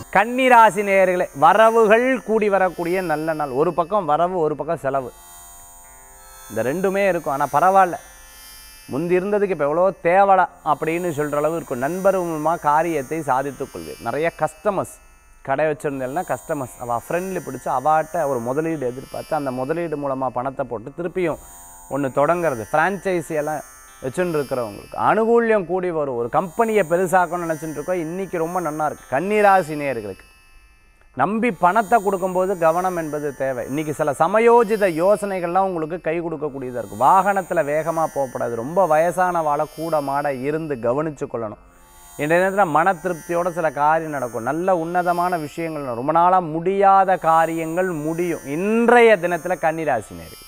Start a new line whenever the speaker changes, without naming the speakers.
கன்னிராசி நேயர்களே வரவுகள் கூடி வரக்கூடிய நல்ல நாள் ஒரு பக்கம் வரவு ஒரு பக்கம் செலவு இந்த ரெண்டுமே இருக்கும் ஆனால் பரவாயில்ல முந்தி இருந்ததுக்கு இப்போ எவ்வளோ தேவலை அப்படின்னு சொல்கிற அளவு இருக்கும் நண்பர் மூலமாக காரியத்தை சாதித்துக் கொள்வீர் நிறைய கஸ்டமர்ஸ் கடை வச்சுருந்தேன்னா கஸ்டமர்ஸ் அவள் ஃப்ரெண்ட்லி பிடிச்சி அவாட்ட ஒரு முதலீடு எதிர்பார்த்து அந்த முதலீடு மூலமாக பணத்தை போட்டு திருப்பியும் ஒன்று தொடங்குறது ஃப்ரான்ச்சைஸி எல்லாம் வச்சுட்டு இருக்கிறவங்களுக்கு அனுகூல்யம் கூடி வரும் ஒரு கம்பெனியை பெருசாக்கணும்னு நினச்சிட்டு இருக்கோம் இன்றைக்கி ரொம்ப நல்லா இருக்குது கன்னிராசி நேயர்களுக்கு நம்பி பணத்தை கொடுக்கும்போது கவனம் என்பது தேவை இன்றைக்கி சில சமயோஜித யோசனைகள்லாம் உங்களுக்கு கை கொடுக்கக்கூடியதாக இருக்கும் வாகனத்தில் வேகமாக போகக்கூடாது ரொம்ப வயசான வாழை கூட மாட இருந்து கவனித்து கொள்ளணும் இந்த நேரத்தில் மன திருப்தியோட சில காரியம் நடக்கும் நல்ல உன்னதமான விஷயங்கள் நடக்கும். ரொம்ப நாளாக முடியாத காரியங்கள் முடியும் இன்றைய தினத்தில் கன்னிராசி நேர்கள்